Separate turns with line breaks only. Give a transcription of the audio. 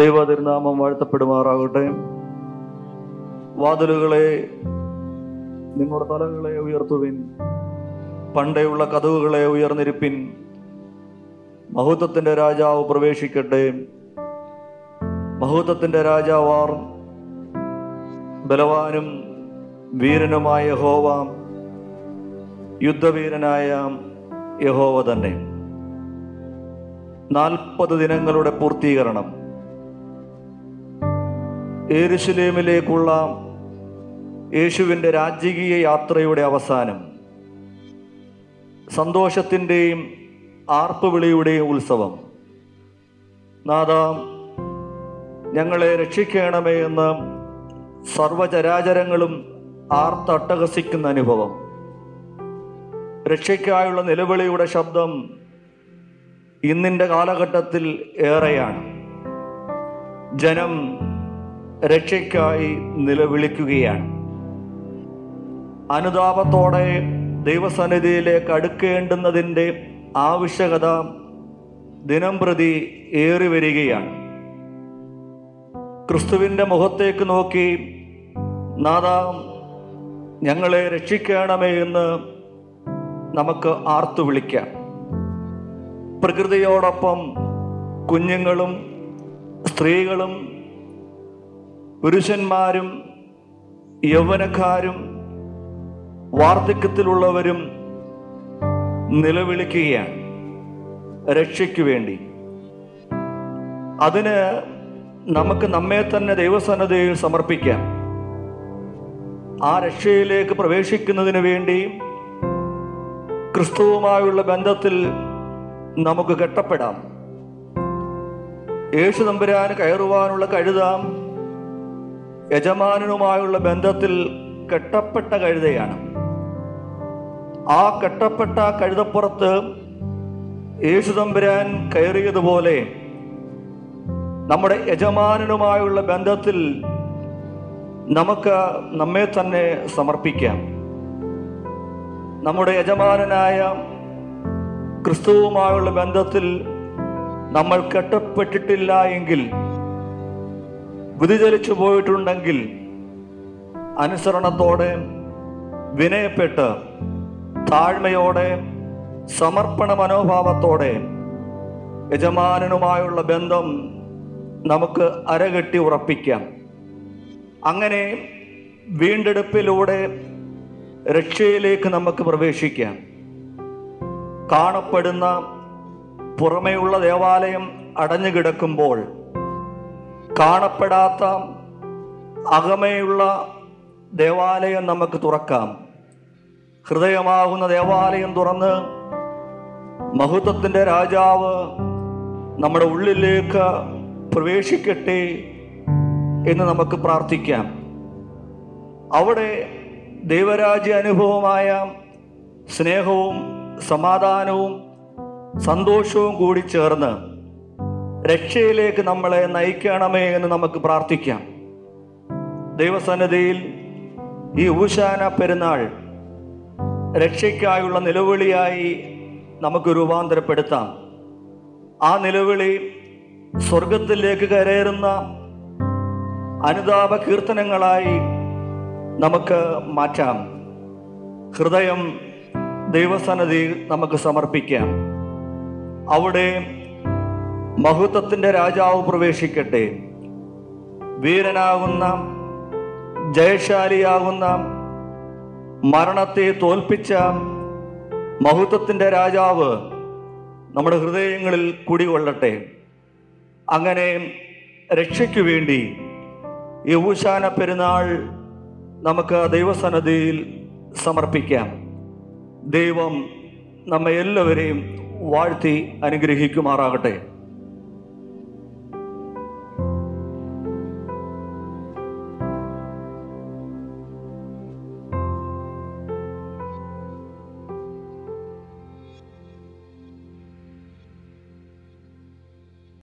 ദൈവ തിരുനാമം വാഴ്ത്തപ്പെടുമാറാകട്ടെ വാതിലുകളെ നിങ്ങളുടെ തലകളെ ഉയർത്തുവിൻ പണ്ടേയുള്ള കഥവുകളെ ഉയർന്നിരിപ്പിൻ മഹത്വത്തിന്റെ രാജാവ് പ്രവേശിക്കട്ടെ മഹത്വത്തിന്റെ രാജാവാർ ബലവാനും വീരനുമായ യഹോവ യുദ്ധവീരനായ യഹോവ തന്നെ നാൽപ്പത് ദിനങ്ങളുടെ പൂർത്തീകരണം ഏരുശലേമിലേക്കുള്ള യേശുവിൻ്റെ രാജകീയ യാത്രയുടെ അവസാനം സന്തോഷത്തിൻ്റെയും ആർപ്പുവിളിയുടെയും ഉത്സവം നാഥ ഞങ്ങളെ രക്ഷിക്കണമേ എന്ന് സർവചരാചരങ്ങളും ആർത്തട്ടഹസിക്കുന്ന അനുഭവം രക്ഷയ്ക്കായുള്ള നിലവിളിയുടെ ശബ്ദം ഇന്നിൻ്റെ കാലഘട്ടത്തിൽ ഏറെയാണ് ജനം രക്ഷയ്ക്കായി നിലവിളിക്കുകയാണ് അനുതാപത്തോടെ ദൈവസന്നിധിയിലേക്ക് അടുക്കേണ്ടുന്നതിൻ്റെ ആവശ്യകത ദിനം പ്രതി ഏറി വരികയാണ് ക്രിസ്തുവിൻ്റെ മുഖത്തേക്ക് നോക്കി നാഥ ഞങ്ങളെ രക്ഷിക്കണമേ എന്ന് നമുക്ക് ആർത്തു വിളിക്കാം പ്രകൃതിയോടൊപ്പം കുഞ്ഞുങ്ങളും സ്ത്രീകളും പുരുഷന്മാരും യൗവനക്കാരും വാർദ്ധക്യത്തിലുള്ളവരും നിലവിളിക്കുകയാണ് രക്ഷയ്ക്ക് വേണ്ടി അതിന് നമുക്ക് നമ്മെ തന്നെ ദൈവസന്നദ്ധയിൽ സമർപ്പിക്കാം ആ രക്ഷയിലേക്ക് പ്രവേശിക്കുന്നതിന് വേണ്ടി ക്രിസ്തുവുമായുള്ള ബന്ധത്തിൽ നമുക്ക് കെട്ടപ്പെടാം യേശു തമ്പുരാൻ കയറുവാനുള്ള കഴുതാം യജമാനനുമായുള്ള ബന്ധത്തിൽ കെട്ടപ്പെട്ട കഴുതയാണ് ആ കെട്ടപ്പെട്ട കഴുതപ്പുറത്ത് യേശു തമ്പുരാൻ കയറിയതുപോലെ നമ്മുടെ യജമാനനുമായുള്ള ബന്ധത്തിൽ നമുക്ക് നമ്മെ തന്നെ സമർപ്പിക്കാം നമ്മുടെ യജമാനനായ ക്രിസ്തുവുമായുള്ള ബന്ധത്തിൽ നമ്മൾ കെട്ടപ്പെട്ടിട്ടില്ല എങ്കിൽ വ്യതിചലിച്ചു പോയിട്ടുണ്ടെങ്കിൽ അനുസരണത്തോടെ വിനയപ്പെട്ട് താഴ്മയോടെ സമർപ്പണ മനോഭാവത്തോടെ യജമാനനുമായുള്ള ബന്ധം നമുക്ക് അരകെട്ടി ഉറപ്പിക്കാം അങ്ങനെ വീണ്ടെടുപ്പിലൂടെ രക്ഷയിലേക്ക് നമുക്ക് പ്രവേശിക്കാം കാണപ്പെടുന്ന പുറമേയുള്ള ദേവാലയം അടഞ്ഞു കിടക്കുമ്പോൾ കാണപ്പെടാത്ത അകമയുള്ള ദേവാലയം നമുക്ക് തുറക്കാം ഹൃദയമാകുന്ന ദേവാലയം തുറന്ന് മഹത്വത്തിൻ്റെ രാജാവ് നമ്മുടെ ഉള്ളിലേക്ക് പ്രവേശിക്കട്ടെ എന്ന് നമുക്ക് പ്രാർത്ഥിക്കാം അവിടെ ദൈവരാജ്യ അനുഭവമായ സ്നേഹവും സമാധാനവും സന്തോഷവും കൂടി ചേർന്ന് രക്ഷയിലേക്ക് നമ്മളെ നയിക്കണമേ എന്ന് നമുക്ക് പ്രാർത്ഥിക്കാം ദൈവസന്നദ്ധിയിൽ ഈ ഊശാന പെരുന്നാൾ രക്ഷയ്ക്കായുള്ള നിലവിളിയായി നമുക്ക് രൂപാന്തരപ്പെടുത്താം ആ നിലവിളി സ്വർഗത്തിലേക്ക് കരയേറുന്ന അനുതാപ കീർത്തനങ്ങളായി നമുക്ക് മാറ്റാം ഹൃദയം ദൈവസന്നദ്ധിയിൽ നമുക്ക് സമർപ്പിക്കാം അവിടെ മഹത്വത്തിൻ്റെ രാജാവ് പ്രവേശിക്കട്ടെ വീരനാകുന്ന ജയശാലിയാകുന്ന മരണത്തെ തോൽപ്പിച്ച മഹത്വത്തിൻ്റെ രാജാവ് നമ്മുടെ ഹൃദയങ്ങളിൽ കുടികൊള്ളട്ടെ അങ്ങനെ രക്ഷയ്ക്കു വേണ്ടി ഈ ഊശാന പെരുന്നാൾ നമുക്ക് ദൈവസന്നദ്ധിയിൽ സമർപ്പിക്കാം ദൈവം നമ്മെ എല്ലാവരെയും വാഴ്ത്തി അനുഗ്രഹിക്കുമാറാകട്ടെ